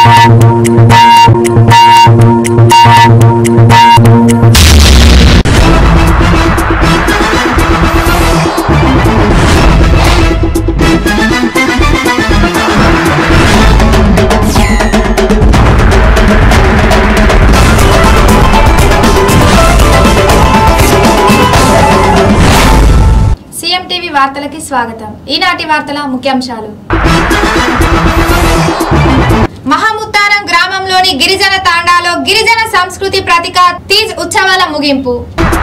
CM TV వార్తలకి స్వాగతం ఈనాటి వార్తల ముఖ్యాంశాలు మహాముత్తారం గ్రామంలోని గిరిజన తాండాలో గిరిజన సంస్కృతి ప్రతీక తీజ్ ఉత్సవాల ముగింపు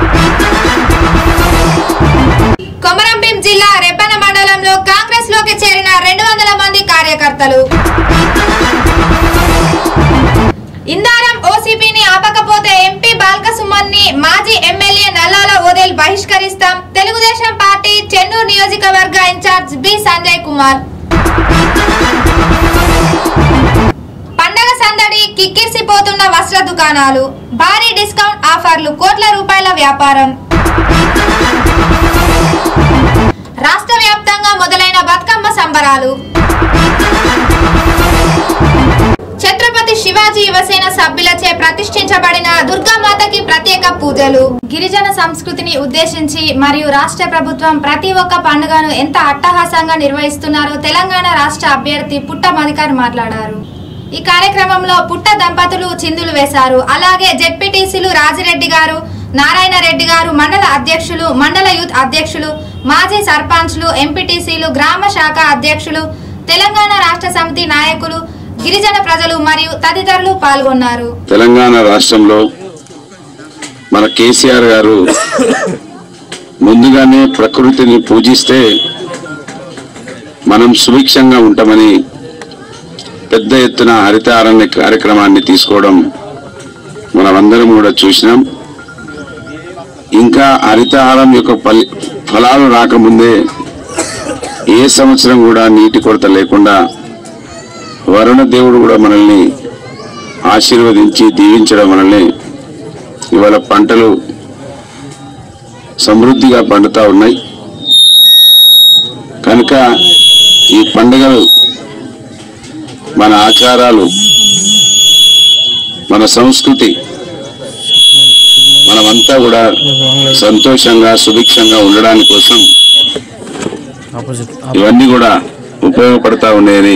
కొమరంభీం జిల్లా రెబ్బన మండలంలో కాంగ్రెస్ లోకి చేరిన రెండు వందల మంది కార్యకర్తలు ఇందారం ఓసీపీని ఆపకపోతే ఎంపీ బాల్కసుమన్ ని మాజీ ఎమ్మెల్యే నల్లాల ఓదేల్ బహిష్కరిస్తాం తెలుగుదేశం పార్టీ చెన్నూరు నియోజకవర్గ ఇన్ఛార్జ్ బి సంజయ్ కుమార్ పండగ సందడి కిక్కిరిసిపోతున్న వస్త్ర దుకాణాలు భారీ డిస్కౌంట్ ఆఫర్లు కోట్ల రూపాయల వ్యాపారం రాష్ట్ర వ్యాప్తంగా మొదలైన బతుకమ్మ సంబరాలు ఛత్రపతి శివాజీ యువసేన సభ్యులచే ప్రతిష్ఠించబడిన దుర్గామాతకి ప్రత్యేక పూజలు గిరిజన సంస్కృతిని ఉద్దేశించి మరియు రాష్ట్ర ప్రభుత్వం ప్రతి ఒక్క పండుగను ఎంత అట్టహాసంగా నిర్వహిస్తున్నారో తెలంగాణ రాష్ట్ర అభ్యర్థి పుట్ట మధికారి మాట్లాడారు ఈ కార్యక్రమంలో పుట్ట దంపతులు చిందులు వేశారు అలాగే జెడ్పీటీసీలు రాజిరెడ్డి గారు నారాయణ రెడ్డి గారు మండల అధ్యక్షులు మండల యూత్ అధ్యక్షులు మాజీ సర్పంచ్లు ఎంపీటీసీలు గ్రామ శాఖ అధ్యక్షులు తెలంగాణ రాష్ట్ర సమితి నాయకులు గిరిజన ప్రజలు మరియు తదితరులు పాల్గొన్నారు తెలంగాణ రాష్ట్రంలో మన కేసీఆర్ గారు ముందుగానే ప్రకృతిని పూజిస్తే మనం సుభిక్షంగా ఉంటామని పెద్ద ఎత్తున హరితారణ్య కార్యక్రమాన్ని తీసుకోవడం మనమందరం కూడా చూసినాం ఇంకా హరితహారం యొక్క ఫలి ఫలాలు రాకముందే ఏ సంవత్సరం కూడా నీటి కొరత లేకుండా వరుణ దేవుడు కూడా మనల్ని ఆశీర్వదించి దీవించడం వలనే ఇవాళ పంటలు సమృద్ధిగా పండుతా ఉన్నాయి కనుక ఈ పండుగలు మన ఆచారాలు మన సంస్కృతి మనమంతా కూడా సంతోషంగా సుభిక్షంగా ఉండడాని కోసం ఆపోజిట్ ఇవన్నీ కూడా ఉపయోగపడతా ఉన్నాయని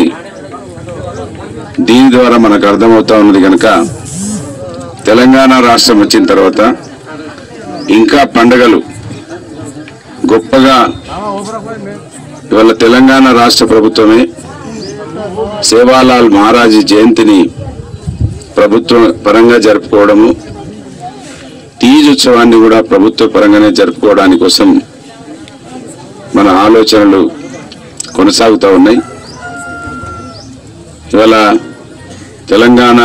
దీని ద్వారా మనకు అర్థమవుతా ఉన్నది కనుక తెలంగాణ రాష్ట్రం వచ్చిన తర్వాత ఇంకా పండగలు గొప్పగా ఇవాళ తెలంగాణ రాష్ట్ర ప్రభుత్వమే సేవాలాల్ మహారాజీ జయంతిని ప్రభుత్వ పరంగా జరుపుకోవడము తీజ్ ఉత్సవాన్ని కూడా ప్రభుత్వ పరంగానే జరుపుకోవడానికి కోసం మన ఆలోచనలు కొనసాగుతూ ఉన్నాయి ఇవాళ తెలంగాణ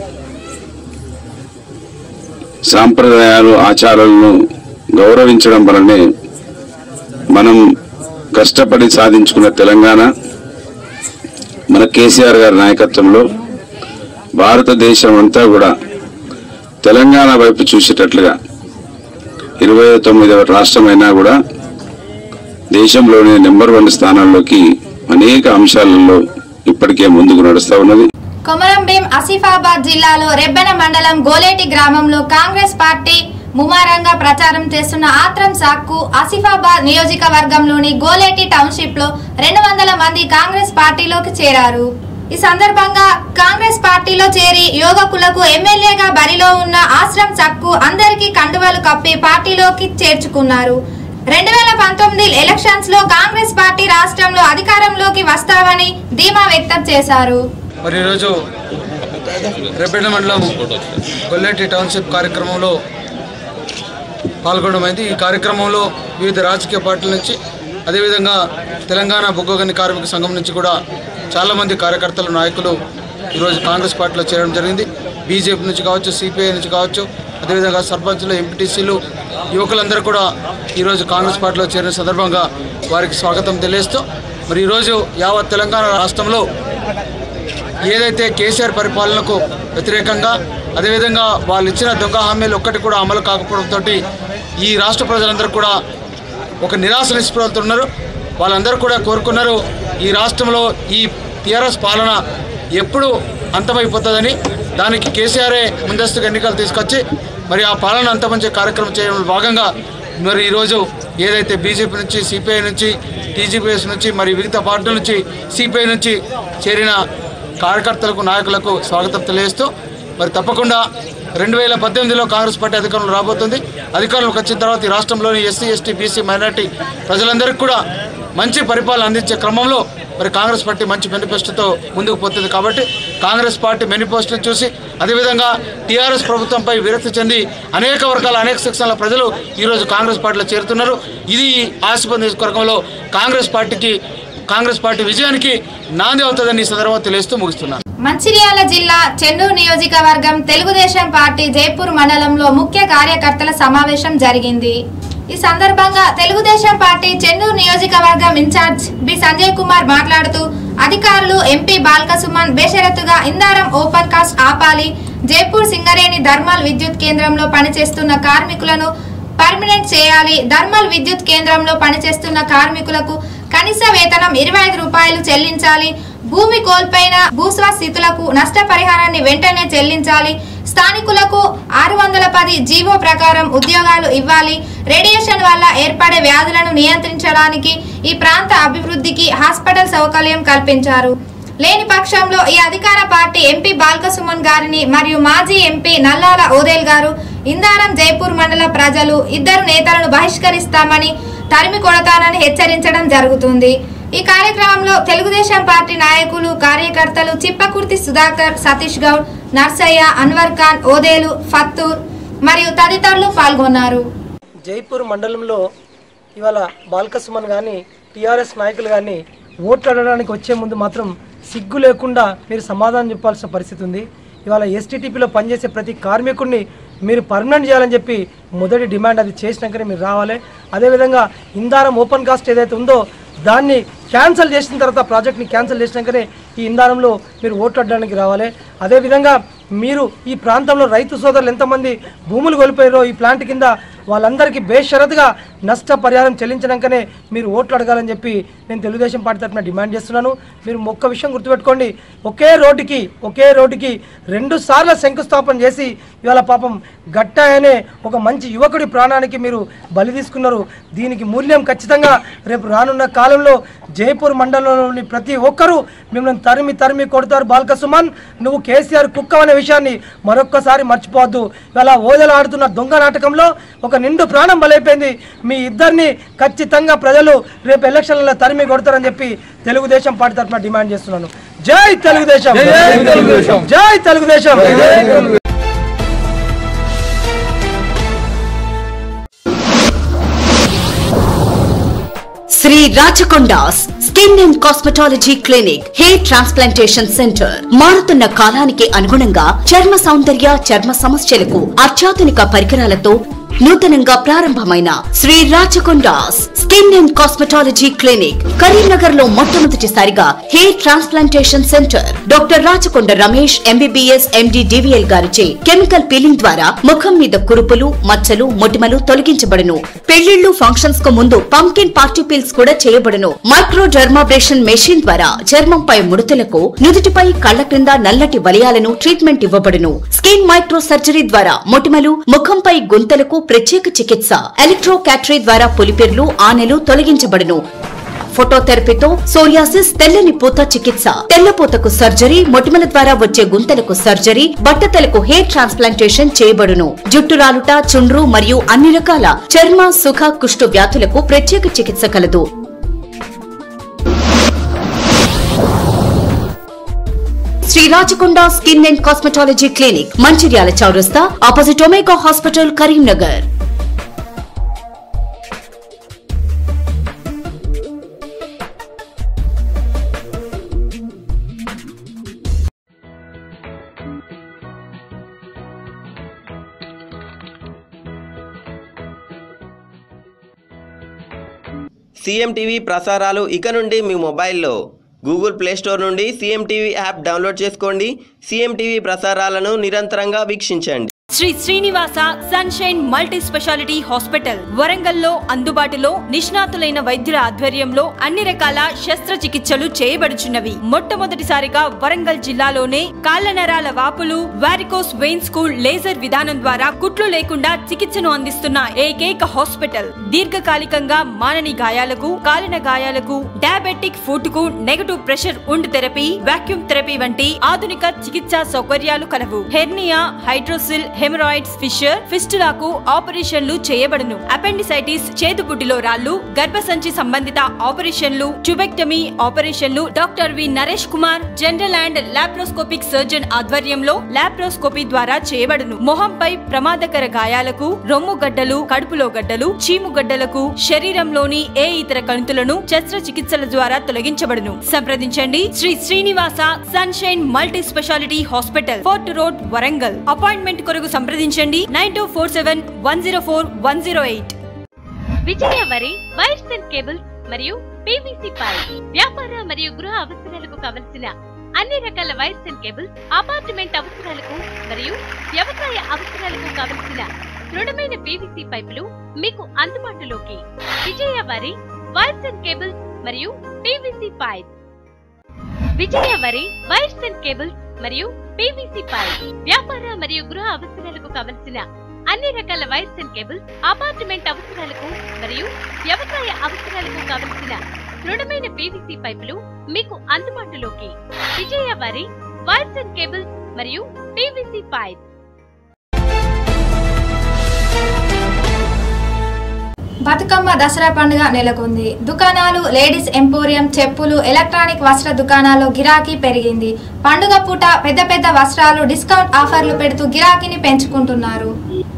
సాంప్రదాయాలు ఆచారాలను గౌరవించడం వలనే మనం కష్టపడి సాధించుకున్న తెలంగాణ మన కేసీఆర్ గారి నాయకత్వంలో భారతదేశం అంతా కూడా తెలంగాణ వైపు చూసేటట్లుగా ఇరవై తొమ్మిదవ రాష్ట్రమైనా కూడా దేశంలోనే నెంబర్ వన్ స్థానాల్లోకి అనేక అంశాలలో ఇప్పటికే ముందుకు నడుస్తా ఉన్నది కొమరంభీం ఆసిఫాబాద్ జిల్లాలో రెబ్బెన మండలం గోలేటి గ్రామంలో కాంగ్రెస్ పార్టీ ముమారంగా ప్రచారం చేస్తున్న ఆత్రం సాక్కు ఆసిఫాబాద్ నియోజకవర్గంలోని గోలేటి టౌన్షిప్ లో రెండు వందల మంది కాంగ్రెస్ పార్టీలోకి చేరారు ఈ సందర్భంగా కాంగ్రెస్ పార్టీలో చేరి యోగకులకు ఎమ్మెల్యేగా బరిలో ఉన్న ఆశ్రమ్ సక్కు అందరికీ కండువాలు కప్పి పార్టీలోకి చేర్చుకున్నారు రెండు వేల పంతొమ్మిది ఎలక్షన్స్ లో కాంగ్రెస్ పార్టీ రాష్ట్రంలో అధికారంలోకి వస్తామని ధీమా వ్యక్తం చేశారు మరి ఈరోజు రెబ్బెడ మండలం గొల్లెట్టి టౌన్షిప్ కార్యక్రమంలో పాల్గొనడమైంది ఈ కార్యక్రమంలో వివిధ రాజకీయ పార్టీల నుంచి అదేవిధంగా తెలంగాణ బొగ్గగని కార్మిక సంఘం నుంచి కూడా చాలామంది కార్యకర్తలు నాయకులు ఈరోజు కాంగ్రెస్ పార్టీలో చేరడం జరిగింది బీజేపీ నుంచి కావచ్చు సిపిఐ నుంచి కావచ్చు అదేవిధంగా సర్పంచ్లు ఎంపీటీసీలు యువకులందరూ కూడా ఈరోజు కాంగ్రెస్ పార్టీలో చేరిన సందర్భంగా వారికి స్వాగతం తెలియజేస్తూ మరి ఈరోజు యావత్ తెలంగాణ రాష్ట్రంలో ఏదైతే కేసీఆర్ పరిపాలనకు వ్యతిరేకంగా అదేవిధంగా వాళ్ళు ఇచ్చిన దొంగ హామీలు ఒక్కటి కూడా అమలు కాకపోవడంతో ఈ రాష్ట్ర ప్రజలందరూ కూడా ఒక నిరాశ నిస్పృహలతో ఉన్నారు వాళ్ళందరూ కూడా కోరుకున్నారు ఈ రాష్ట్రంలో ఈ టీఆర్ఎస్ పాలన ఎప్పుడు అంతమైపోతుందని దానికి కేసీఆరే ముందస్తుగా ఎన్నికలు తీసుకొచ్చి మరి ఆ పాలన అంతమంచే కార్యక్రమం చేయడంలో భాగంగా మరి ఈరోజు ఏదైతే బీజేపీ నుంచి సిపిఐ నుంచి టీజీపీఎస్ నుంచి మరి వివిధ పార్టీల నుంచి సిపిఐ నుంచి చేరిన కార్యకర్తలకు నాయకులకు స్వాగతం తెలియజేస్తూ మరి తప్పకుండా రెండు వేల పద్దెనిమిదిలో కాంగ్రెస్ పార్టీ అధికారంలో రాబోతుంది అధికారంలోకి వచ్చిన తర్వాత ఈ రాష్ట్రంలోని ఎస్సీ ఎస్టీ బీసీ మైనార్టీ ప్రజలందరికీ కూడా మంచి పరిపాలన అందించే క్రమంలో మరి కాంగ్రెస్ పార్టీ మంచి మేనిఫెస్టోతో ముందుకు పోతుంది కాబట్టి కాంగ్రెస్ పార్టీ మేనిఫెస్టోని చూసి అదేవిధంగా టీఆర్ఎస్ ప్రభుత్వంపై విరక్తి చెంది అనేక వర్గాల అనేక సెక్షన్ల ప్రజలు ఈరోజు కాంగ్రెస్ పార్టీలో చేరుతున్నారు ఇది ఆసిఫ్ నియోజకవర్గంలో కాంగ్రెస్ పార్టీకి కాంగ్రెస్ పార్టీ విజయానికి నాంది అవుతుందని ఈ సందర్భంగా తెలియజేస్తూ ముగిస్తున్నాను మంచిర్యాల జిల్లా చెన్నూరు నియోజకవర్గం తెలుగుదేశం పార్టీ జైపూర్ మండలంలో ముఖ్య కార్యకర్తల సమావేశం జరిగింది ఈ సందర్భంగా తెలుగుదేశం పార్టీ చెన్నూరు నియోజకవర్గం ఇన్ఛార్జ్ బి సంజయ్ కుమార్ మాట్లాడుతూ అధికారులు ఎంపీ బాల్క సుమన్ బేషరతుగా ఇందారం ఓపెన్ కాస్ట్ ఆపాలి జైపూర్ సింగరేణి ధర్మల్ విద్యుత్ కేంద్రంలో పనిచేస్తున్న కార్మికులను పర్మనెంట్ చేయాలి ధర్మల్ విద్యుత్ కేంద్రంలో పనిచేస్తున్న కార్మికులకు కనీస వేతనం ఇరవై ఐదు రూపాయలు చెల్లించాలి భూమి కోల్పోయిన భూస్వాస్థితులకు నష్టపరిహారాన్ని వెంటనే చెల్లించాలి స్థానికులకు ఆరు వందల పది జీవో ప్రకారం ఉద్యోగాలు ఇవ్వాలి రేడియేషన్ వల్ల ఏర్పడే వ్యాధులను నియంత్రించడానికి ఈ ప్రాంత అభివృద్ధికి హాస్పిటల్ సౌకర్యం కల్పించారు లేని పక్షంలో ఈ అధికార పార్టీ ఎంపీ బాల్కసుమన్ గారిని మరియు మాజీ ఎంపీ నల్లాల ఓదేల్ గారు ఇందారం జైపూర్ మండల ప్రజలు ఇద్దరు నేతలను బహిష్కరిస్తామని తరిమి కొడతానని హెచ్చరించడం జరుగుతుంది ఈ కార్యక్రమంలో తెలుగుదేశం పార్టీ నాయకులు కార్యకర్తలు చిప్పకుర్తి సుధాకర్ సతీష్ గౌడ్ నర్సయ్య అన్వర్ ఖాన్ ఓదేలు ఫత్తూర్ మరియు తదితరులు పాల్గొన్నారు జైపూర్ మండలంలో ఇవాళ బాల్కసుమన్ కానీ టీఆర్ఎస్ నాయకులు కానీ ఓట్లు అడగడానికి వచ్చే ముందు మాత్రం సిగ్గు లేకుండా మీరు సమాధానం చెప్పాల్సిన పరిస్థితి ఉంది ఇవాళ ఎస్టీటీపీలో పనిచేసే ప్రతి కార్మికుడిని మీరు పర్మనెంట్ చేయాలని చెప్పి మొదటి డిమాండ్ అది చేసినాకనే మీరు రావాలి అదేవిధంగా ఇందారం ఓపెన్ కాస్ట్ ఏదైతే ఉందో దాన్ని క్యాన్సిల్ చేసిన తర్వాత ప్రాజెక్ట్ని క్యాన్సిల్ చేసినాకనే ఈ ఇందారంలో మీరు ఓట్లు అడ్డానికి రావాలి అదేవిధంగా మీరు ఈ ప్రాంతంలో రైతు సోదరులు ఎంతమంది భూములు కోల్పోయారో ఈ ప్లాంట్ కింద వాళ్ళందరికీ బేషరతుగా నష్టపరిహారం చెల్లించినాకనే మీరు ఓట్లు అడగాలని చెప్పి నేను తెలుగుదేశం పార్టీ తరఫున డిమాండ్ చేస్తున్నాను మీరు ఒక్క విషయం గుర్తుపెట్టుకోండి ఒకే రోడ్డుకి ఒకే రోడ్డుకి రెండు సార్లు శంకుస్థాపన చేసి ఇవాళ పాపం గట్ట అనే ఒక మంచి యువకుడి ప్రాణానికి మీరు బలి తీసుకున్నారు దీనికి మూల్యం ఖచ్చితంగా రేపు రానున్న కాలంలో జైపూర్ మండలంలోని ప్రతి ఒక్కరూ మిమ్మల్ని తరిమి తరిమి కొడతారు బాల్క సుమన్ నువ్వు కేసీఆర్ కుక్క అనే విషయాన్ని మరొక్కసారి మర్చిపోవద్దు ఇలా ఓదలు ఆడుతున్న దొంగ నాటకంలో ఒక నిండు ప్రాణం బలైపోయింది మీ ఇద్దరిని ఖచ్చితంగా ప్రజలు రేపు ఎలక్షన్లలో తరిమి కొడతారని చెప్పి తెలుగుదేశం పార్టీ తరఫున డిమాండ్ చేస్తున్నాను జై తెలుగుదేశం జై Telugu Desam Shri Rachakondas skin and cosmetology clinic hair transplantation centre మారుతున్న కాలానికి అనుగుణంగా చర్మ సౌందర్య చర్మ సమస్యలకు అత్యాధునిక పరికరాలతో నూతనంగా ప్రారంభమైన Shri Rachakondas skin and cosmetology clinic Karimnagar లో మొట్టమొదటిసారిగా hair transplantation centre doctor Rachakonda Ramesh MBBS MD DVL గారిచే కెమికల్ పీలింగ్ ద్వారా ముఖం మీద కురుపులు మచ్చలు మొటిమలు తొలగించబడును పెళ్లిళ్లు ఫంక్షన్స్ కు ముందు పంకిన్ పార్టీ పీల్స్ కూడా చేయబడును మైక్రో డర్మాబ్రేషన్ మెషిన్ ద్వారా చర్మంపై ముడతలకు నుదుటిపై కళ్ల క్రింద నల్లటి వలయాలను ట్రీట్మెంట్ ఇవ్వబడును స్కిన్ మైక్రో సర్జరీ ద్వారా మొటిమలు ముఖంపై గుంతలకు ప్రత్యేక చికిత్స ఎలక్ట్రో క్యాటరీ ద్వారా పులిపిర్లు ఆనెలు తొలగించబడును ఫోటోథెరపీతో సోరియాసిస్ తెల్లని పూత చికిత్స తెల్లపూతకు సర్జరీ మొటిమల ద్వారా వచ్చే గుంతలకు సర్జరీ బట్టతలకు హెయిర్ ట్రాన్స్ప్లాంటేషన్ చేయబడును జుట్టు రాలుట చుండ్రు మరియు అన్ని రకాల చర్మ సుఖ కుష్టు వ్యాధులకు ప్రత్యేక చికిత్స కలదు Shri Rachakonda skin and cosmetology clinic Mancherial చౌరస్తా opposite Omega hospital Karimnagar CM TV ప్రసారాలు ఇక నుండి మీ మొబైల్లో గూగుల్ ప్లేస్టోర్ నుండి సీఎం టీవీ యాప్ డౌన్లోడ్ చేసుకోండి సీఎం టీవీ ప్రసారాలను నిరంతరంగా వీక్షించండి Shri Srinivasa sunshine multi speciality hospital వరంగల్లో అందుబాటులో నిష్ణాతులైన వైద్యుల ఆధ్వర్యంలో అన్ని రకాల శస్త్రచికిత్సలు చేయబడుచున్నవి మొట్టమొదటిసారిగా వరంగల్ జిల్లాలోనే కాళ్ల నరాల వాపులు వారికోస్ వెయిన్స్ కు లేజర్ విధానం ద్వారా కుట్లు లేకుండా చికిత్సను అందిస్తున్న ఏకైక హాస్పిటల్ దీర్ఘకాలికంగా మానని గాయాలకు కాలిన గాయాలకు డయాబెటిక్ ఫుడ్ కు negative pressure wound therapy vacuum therapy వంటి ఆధునిక చికిత్సా సౌకర్యాలు కలవు హెర్నియా హైడ్రోసిల్ హెమరాయిడ్స్ ఫిషర్ ఫిస్టులాకు ఆపరేషన్లు చేయబడును అపెండిసైటిస్ చేతుబుడ్డిలో రాళ్లు గర్భసంచి సంబంధిత ఆపరేషన్లు ట్యూబెక్టమీ ఆపరేషన్లు doctor V Naresh Kumar general and laparoscopic surgeon ఆధ్వర్యంలో లాప్రోస్కోపీ ద్వారా చేయబడును మొహంపై ప్రమాదకర గాయాలకు రొమ్ము గడ్డలు కడుపులో గడ్డలు చీము గడ్డలకు శరీరంలోని ఏ ఇతర కణుతులను శస్త్రచికిత్సల ద్వారా తొలగించబడును సంప్రదించండి Shri Srinivasa sunshine multi speciality hospital fort road Warangal appointment కొరకు సంప్రదించండి nine two four seven one zero four one zero eight Vijaya వరి వైర్స్ అండ్ కేబుల్స్ మరియు పీవీసీ పైప్ వ్యాపార మరియు గృహ అవసరాలకు కావలసిన అన్ని రకాల వైర్స్ అండ్ కేబుల్స్ అపార్ట్మెంట్ అవసరాలకు మరియు వ్యవసాయ అవసరాలకు కావలసిన దృఢమైన పీవీసీ పైపులు మీకు అందుబాటులోకి విజయ వరి వైర్స్ అండ్ కేబుల్స్ మరియు పీవీసీ పైప్ విజయ వరి వైర్స్ అండ్ కేబుల్స్ మరియు పీవీసీ పైప్ వ్యాపార మరియు గృహ అవసరాలకు కావలసిన అన్ని రకాల వైర్స్ అండ్ కేబుల్స్ అపార్ట్మెంట్ అవసరాలకు మరియు వ్యవసాయ అవసరాలకు కావలసిన దృఢమైన పీవీసీ పైపులు మీకు అందుబాటులోకి విజయ వరి వైర్స్ అండ్ కేబుల్స్ మరియు పీవీసీ పైప్ బతుకమ్మ దసరా పండుగ నెలకొంది దుకాణాలు లేడీస్ ఎంపోరియం చెప్పులు ఎలక్ట్రానిక్ వస్త్ర దుకాణాల్లో గిరాకీ పెరిగింది పండుగ పూట పెద్ద పెద్ద వస్త్రాలు డిస్కౌంట్ ఆఫర్లు పెడుతూ గిరాకీని పెంచుకుంటున్నారు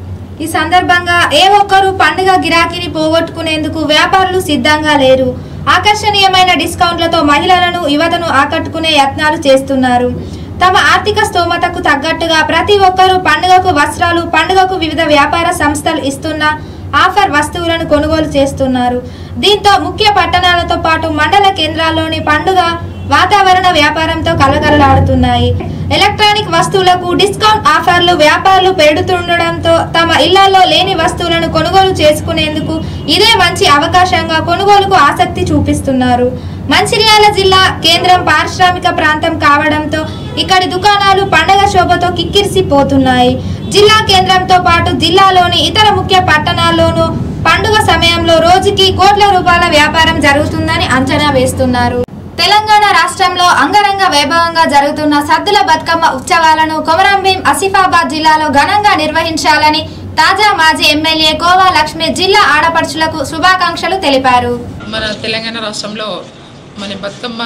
ఈ సందర్భంగా ఏ ఒక్కరూ పండుగ గిరాకీని పోగొట్టుకునేందుకు వ్యాపారులు సిద్ధంగా లేరు ఆకర్షణీయమైన డిస్కౌంట్లతో మహిళలను యువతను ఆకట్టుకునే యత్నాలు చేస్తున్నారు తమ ఆర్థిక స్తోమతకు తగ్గట్టుగా ప్రతి ఒక్కరూ పండుగకు వస్త్రాలు పండుగకు వివిధ వ్యాపార సంస్థలు ఇస్తున్న ఆఫర్ వస్తువులను కొనుగోలు చేస్తున్నారు దీంతో ముఖ్య పట్టణాలతో పాటు మండల కేంద్రాల్లోని పండుగ వాతావరణ వ్యాపారంతో కలకలలాడుతున్నాయి ఎలక్ట్రానిక్ వస్తువులకు డిస్కౌంట్ ఆఫర్లు వ్యాపారులు పెడుతుండడంతో తమ ఇళ్లలో లేని వస్తువులను కొనుగోలు చేసుకునేందుకు ఇదే మంచి అవకాశంగా కొనుగోలుకు ఆసక్తి చూపిస్తున్నారు మంచిర్యాల జిల్లా కేంద్రం పారిశ్రామిక ప్రాంతం కావడంతో ఇక్కడి దుకాణాలు పండగ శోభతో కిక్కిరిసిపోతున్నాయి జిల్లా కేంద్రంతో పాటు జిల్లాలోని ఇతర ముఖ్య పట్టణాల్లోనూ పండుగ సమయంలో రోజుకి కోట్ల రూపాయల వ్యాపారం జరుగుతుందని అంచనా వేస్తున్నారు తెలంగాణ రాష్ట్రంలో అంగరంగ వైభవంగా జరుగుతున్న సద్దుల బతుకమ్మ ఉత్సవాలను కొమరంభీం ఆసిఫాబాద్ జిల్లాలో ఘనంగా నిర్వహించాలని తాజా మాజీ ఎమ్మెల్యే కోవా లక్ష్మి జిల్లా ఆడపడుచులకు శుభాకాంక్షలు తెలిపారు మన తెలంగాణ రాష్ట్రంలో మన బతుకమ్మ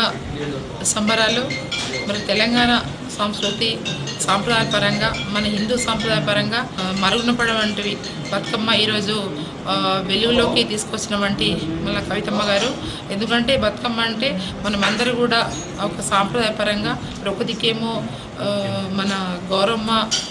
సంబరాలు మరి తెలంగాణ సంస్కృతి సాంప్రదాయపరంగా మన హిందూ సాంప్రదాయపరంగా ఆ, మరుగున పడవంటివి బతుకమ్మ ఈరోజు ఆ, వెలుగులోకి తీసుకొచ్చినటువంటి మన కవితమ్మ గారు ఎందుకంటే బతుకమ్మ అంటే మనం అందరూ కూడా ఒక సాంప్రదాయపరంగా మరి ఒక దిక్కేమో ఆ, మన గౌరమ్మ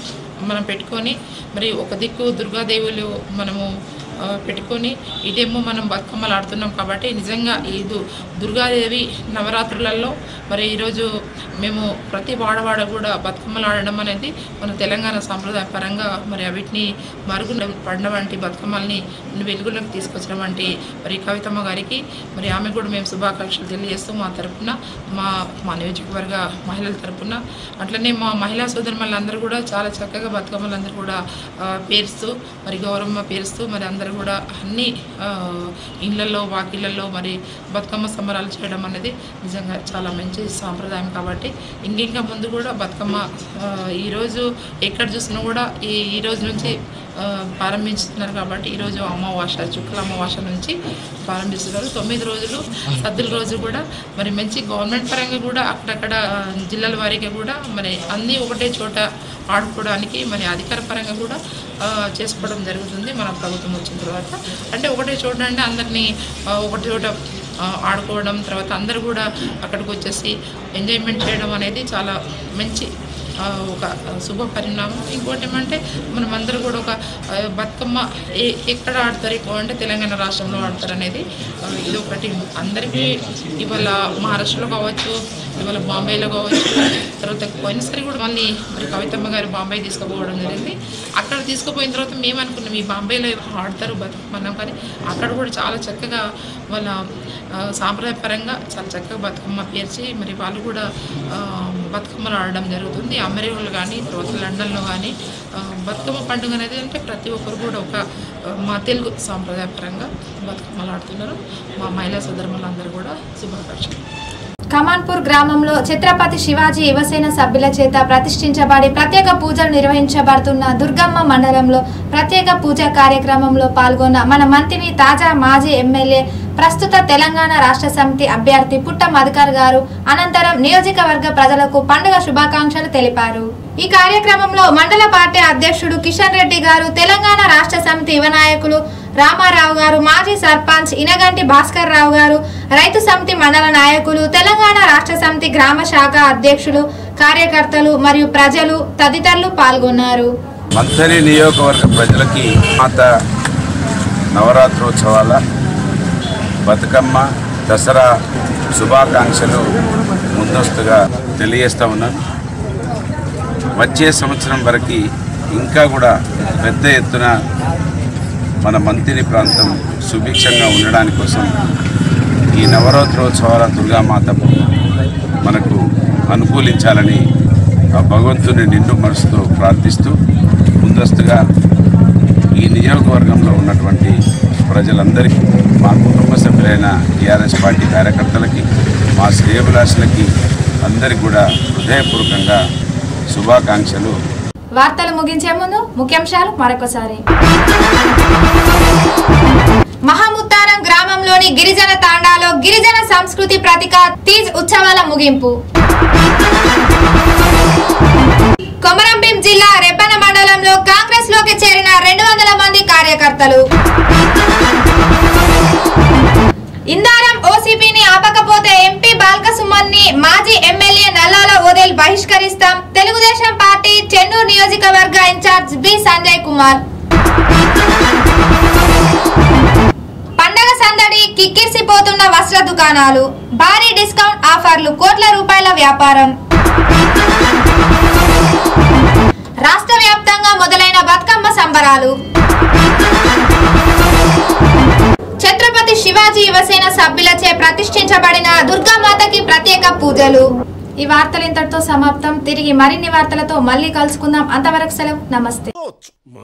మనం పెట్టుకొని మరి ఒక దిక్కు దుర్గాదేవులు మనము ఆ, పెట్టుకొని ఇదేమో మనం బతుకమ్మలు ఆడుతున్నాం కాబట్టి నిజంగా ఈ దు- దుర్గాదేవి నవరాత్రులలో మరి ఈరోజు మేము ప్రతి వాడవాడ కూడా బతుకమ్మలు ఆడడం అనేది మన తెలంగాణ సాంప్రదాయ పరంగా మరి వీటిని మరుగున పడిన వంటి బతుకమ్మల్ని వెలుగులోకి తీసుకొచ్చిన వంటి మరి కవితమ్మ గారికి మరి ఆమె కూడా మేము శుభాకాంక్షలు తెలియజేస్తూ మా తరపున మా మా నియోజకవర్గ మహిళల తరపున అట్లనే మా మహిళా సోదరులందరూ కూడా చాలా చక్కగా బతుకమ్మలందరూ కూడా ఆ, పేరుస్తూ మరి గౌరమ్మ పేరుస్తూ మరి అందరూ కూడా అన్ని ఆ, ఇళ్ళల్లో వాకిళ్ళల్లో మరి బతుకమ్మ సంబరాలు చేయడం అనేది నిజంగా చాలా మంచి సాంప్రదాయం కాబట్టి ఇంకింకా ముందు కూడా బతుకమ్మ ఆ, ఈరోజు ఎక్కడ చూసినా కూడా ఈ ఈ రోజు నుంచి ఆ, ప్రారంభించుతున్నారు కాబట్టి ఈరోజు అమావాస్య శుక్ల అమావాస్య నుంచి ప్రారంభిస్తున్నారు తొమ్మిది రోజులు సద్దుల రోజు కూడా మరి మంచి గవర్నమెంట్ పరంగా కూడా అక్కడక్కడ ఆ, జిల్లాల వారీగా కూడా మరి అన్నీ ఒకటే చోట ఆడుకోవడానికి మరి అధికార పరంగా కూడా ఆ, చేసుకోవడం జరుగుతుంది మన ప్రభుత్వం వచ్చిన తర్వాత అంటే ఒకటే చోట అంటే అందరినీ ఆ, ఒకటి చోట ఆ, ఆడుకోవడం తర్వాత అందరూ కూడా అక్కడికి వచ్చేసి ఎంజాయ్మెంట్ చేయడం అనేది చాలా మంచి ఆ, ఒక శుభ పరిణామం ఇంకోటి ఏమంటే మనమందరూ కూడా ఒక ఆ, బతుకమ్మ ఏ ఎక్కడ ఆడతారు ఎక్కువ అంటే తెలంగాణ రాష్ట్రంలో ఆడతారు అనేది ఆ, ఇది ఒకటి అందరికీ ఇవాళ మహారాష్ట్రలో కావచ్చు ఇవాళ బాంబేలో కావచ్చు తర్వాత పోయినసారి కూడా మళ్ళీ మరి కవితమ్మ గారు బాంబే తీసుకుపోవడం జరిగింది అక్కడ తీసుకుపోయిన తర్వాత మేము అనుకున్నాం ఈ బాంబేలో ఆడతారు బతుకమ్మన్నాం కానీ అక్కడ కూడా చాలా చక్కగా వాళ్ళ ఆ, సాంప్రదాయపరంగా చాలా చక్కగా బతుకమ్మ పేర్చి మరి వాళ్ళు కూడా ఆ, బతుకమ్మలు ఆడడం జరుగుతుంది అమెరికాలో కానీ తర్వాత లండన్లో కానీ ఆ, బతుకమ్మ పండుగ అనేది అంటే ప్రతి ఒక్కరు కూడా ఒక ఆ, మా తెలుగు సాంప్రదాయపరంగా బతుకమ్మలు ఆడుతున్నారు మా మహిళా సోదరులందరూ కూడా శుభాకాంక్షలు కమాన్పూర్ గ్రామంలో ఛత్రపతి శివాజీ యువసేన సభ్యుల చేత ప్రతిష్ఠించబడి ప్రత్యేక పూజలు నిర్వహించబడుతున్న దుర్గమ్మ మండలంలో ప్రత్యేక పూజా కార్యక్రమంలో పాల్గొన్న మన మంత్రిని తాజా మాజీ ఎమ్మెల్యే ప్రస్తుత తెలంగాణ రాష్ట్ర సమితి అభ్యర్థి పుట్ట మధుకర్ గారు అనంతరం నియోజకవర్గ ప్రజలకు పండుగ శుభాకాంక్షలు తెలిపారు ఈ కార్యక్రమంలో మండల పార్టీ అధ్యక్షుడు కిషన్ రెడ్డి గారు తెలంగాణ రాష్ట్ర సమితి యువ నాయకులు రామారావు గారు మాజీ సర్పంచ్ ఇనగంటి భాస్కర్ రావు గారు రైతు సమితి మండల నాయకులు తెలంగాణ రాష్ట్ర సమితి గ్రామ శాఖ అధ్యక్షులు కార్యకర్తలు మరియు ప్రజలు తదితరులు పాల్గొన్నారు మంథరి నియోజకవర్గ ప్రజలకి మాత నవరాత్రోత్సవాల బతుకమ్మ దసరా శుభాకాంక్షలు ముందస్తుగా తెలియజేస్తా ఉన్నాను వచ్చే సంవత్సరం వరకు ఇంకా కూడా పెద్ద ఎత్తున మన మంతిని ప్రాంతం సుభిక్షంగా ఉండడానికి కోసం ఈ నవరాత్రోత్సవాల దుర్గామాత మనకు అనుకూలించాలని ఆ భగవంతుని నిండు మనసుతో ప్రార్థిస్తూ ముందస్తుగా ఈ నియోజకవర్గంలో ఉన్నటువంటి ప్రజలందరికీ మా కుటుంబ సభ్యులైన టీఆర్ఎస్ పార్టీ కార్యకర్తలకి మా శ్రేయభిలాషులకి అందరికీ కూడా హృదయపూర్వకంగా శుభాకాంక్షలు వార్తలు ముగించే ముందు ముఖ్యాంశాలు మరొకసారి మహాముత్తారం గ్రామంలోని గిరిజన తాండాలో గిరిజన సంస్కృతి ప్రతీక తీజ్ ఉత్సవాల ముగింపు కొమరంభీం జిల్లా రెబ్బన మండలంలో కాంగ్రెస్ లోకి చేరిన రెండు వందల మంది కార్యకర్తలు ఇందారం ఓసీపీని ఆపకపోతే ఎంపీ బాల్కసుమన్ ని మాజీ ఎమ్మెల్యే నల్లాల ఓదేల్ బహిష్కరిస్తాం తెలుగుదేశం పార్టీ చెన్నూరు నియోజకవర్గ ఇన్ఛార్జ్ బి సంజయ్ కుమార్ పండగ సందడి కిక్కిరిసిపోతున్న వస్త్ర దుకాణాలు భారీ డిస్కౌంట్ ఆఫర్లు కోట్ల రూపాయల వ్యాపారం రాష్ట్ర వ్యాప్తంగా మొదలైన బతుకమ్మ సంబరాలు ఛత్రపతి శివాజీ యువసేన సభ్యులచే ప్రతిష్ఠించబడిన దుర్గామాతకి ప్రత్యేక పూజలు ఈ వార్తలు ఇంతటితో సమాప్తం తిరిగి మరిన్ని వార్తలతో మళ్ళీ కలుసుకుందాం అంతవరకు సెలవు నమస్తే